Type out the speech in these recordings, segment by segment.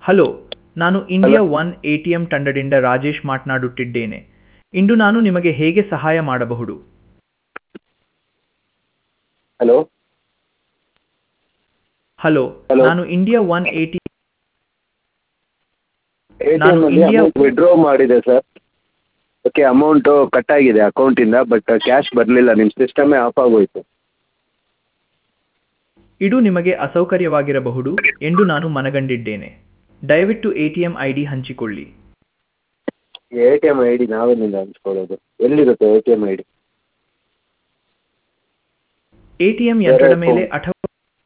Hello ನಾನು India one A T M ತಂಡದಿಂದ ರಾಜೇಶ್ ಮಾತನಾಡುತ್ತಿದ್ದೇನೆ ಇಂದು ನಾನು ನಿಮಗೆ ಹೇಗೆ ಸಹಾಯ ಮಾಡಬಹುದು ಹಲೋ ಹಲೋ Hello. ನಾನು India one A T A T ನಾನು ಎಮ್ಮಲ್ಲಿ India- ಅಮೌಂಟ್ ವಿಡ್ರಾ ಮಾಡಿದೆ ಸರ್ ಓಕೆ ಅಮೌಂಟು ಕಟ್ ಆಗಿದೆ ಅಕೌಂಟಿಂದ ಬಟ್ ಕ್ಯಾಶ್ ಬರಲಿಲ್ಲ ನಿಮ್ಮ ಸಿಸ್ಟಮೇ ಆಫ್ ಆಗೋಯ್ತು ಇದು ನಿಮಗೆ ಅಸೌಕರ್ಯವಾಗಿರಬಹುದು ಎಂದು ನಾನು ಮನಗಂಡಿದ್ದೇನೆ ದಯವಿಟ್ಟು A T M I D ಹಂಚಿಕೊಳ್ಳಿ A T M I D ನಾವೇನಿಲ್ಲ ಹಂಚ್ಕೊಳ್ಳೋದು ಎಲ್ಲಿರುತ್ತೆ A T M I D A T M ಬೇರೆ ಯಂತ್ರದ ಮೇಲೆ phone. ಅಥವಾ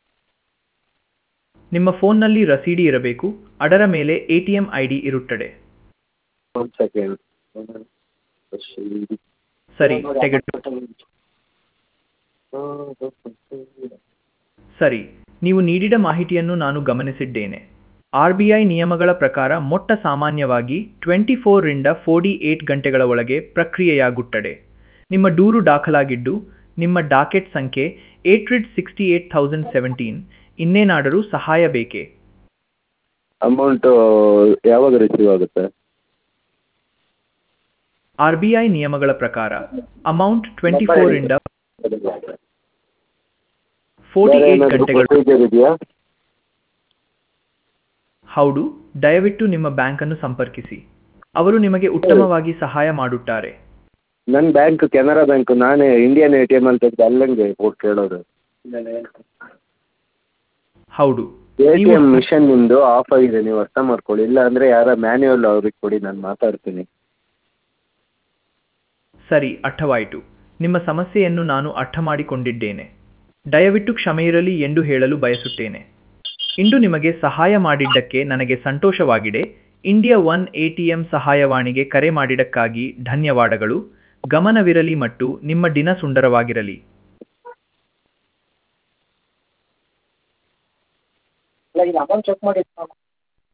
ನಿಮ್ಮ ಫೋನ್ನಲ್ಲಿ ರಸೀದಿ ಇರಬೇಕು ಅದರ ಮೇಲೆ A T M I D ಇರುತ್ತದೆ ಒಂದು ಸೆಕೆಂಡ್ ಸರಿ ತೆಗೆದು ಸರಿ ನೀವು ನೀಡಿದ ಮಾಹಿತಿಯನ್ನು ನಾನು ಗಮನಿಸಿದ್ದೇನೆ ಆರ್ ಬಿ ಐ ನಿಯಮಗಳ ಪ್ರಕಾರ ಮೊಟ್ಟ ಸಾಮಾನ್ಯವಾಗಿ ಟ್ವೆಂಟಿ ಫೋರ್ರಿಂದ ಫೋರ್ಟಿ ಏಟ್ ಗಂಟೆಗಳ ಒಳಗೆ ಪ್ರಕ್ರಿಯೆಯಾಗುತ್ತದೆ ನಿಮ್ಮ ದೂರು ದಾಖಲಾಗಿದ್ದು ನಿಮ್ಮ ಡಾಕೆಟ್ ಸಂಖ್ಯೆ eight hundred sixty eight thousand seventeen ಇನ್ನೇನಾದರೂ ಸಹಾಯ ಬೇಕೇ ಅಮೌಂಟು ಯಾವಾಗ ರಿಸೀವ್ ಆಗುತ್ತೆ ಆರ್ ಬಿ ಐ ನಿಯಮಗಳ ಪ್ರಕಾರ ಅಮೌಂಟ್ ಟ್ವೆಂಟಿ ಫೋರಿಂದ ಫೋರ್ಟಿ ಬೇರೆ ಏಟ್ ಏನಾದರೂ ಗಂಟೆಗಳು ಪ್ರೊಸೀಜರ್ ಇದೆಯಾ ಹೌದು ದಯವಿಟ್ಟು ನಿಮ್ಮ ಬ್ಯಾಂಕನ್ನು ಸಂಪರ್ಕಿಸಿ ಅವರು ನಿಮಗೆ ಉತ್ತಮವಾಗಿ ಸಹಾಯ ಮಾಡುತ್ತಾರೆ ನನ್ನ ಬ್ಯಾಂಕ್ ಕೆನರಾ ಬ್ಯಾಂಕ್ ನಾನೇ ಇಂಡಿಯನ್ ಎ ಟಿ ಎಮ್ ಅಲ್ಲಿ ತೆಗೆದು ಅಲ್ಲಂಗೆ ಕೊಟ್ಟು ಕೇಳೋದು ಹೌದು ಎ ಟಿ ನೀವು ಎಮ್ ಮಿಷನ್ ನಿಮ್ಮದು ಆಫ್ ಆಗಿದೆ ನೀವು ಅರ್ಥ ಮಾಡ್ಕೊಳ್ಳಿ ಇಲ್ಲ ಅಂದರೆ ಯಾರ ಮ್ಯಾನ್ಯುವಲ್ ಅವ್ರಿಗೆ ಕೊಡಿ ನಾನು ಮಾತಾಡ್ತೀನಿ ಸರಿ ಅರ್ಥವಾಯಿತು ನಿಮ್ಮ ಸಮಸ್ಯೆಯನ್ನು ನಾನು ಅರ್ಥ ಮಾಡಿಕೊಂಡಿದ್ದೇನೆ ದಯವಿಟ್ಟು ಕ್ಷಮೆಯಿರಲಿ ಎಂದು ಹೇಳಲು ಬಯಸುತ್ತೇನೆ ಇಂದು ನಿಮಗೆ ಸಹಾಯ ಮಾಡಿದ್ದಕ್ಕೆ ನನಗೆ ಸಂತೋಷವಾಗಿದೆ ಇಂಡಿಯಾ ಒನ್ ಎಟಿಎಂ ಸಹಾಯವಾಣಿಗೆ ಕರೆ ಮಾಡಿದ್ದಕ್ಕಾಗಿ ಧನ್ಯವಾದಗಳು ಗಮನವಿರಲಿ ಮತ್ತು ನಿಮ್ಮ ದಿನ ಸುಂದರವಾಗಿರಲಿ ಇಲ್ಲ ಈಗ ಅಮೌಂಟ್ ಚೆಕ್ ಮಾಡಿ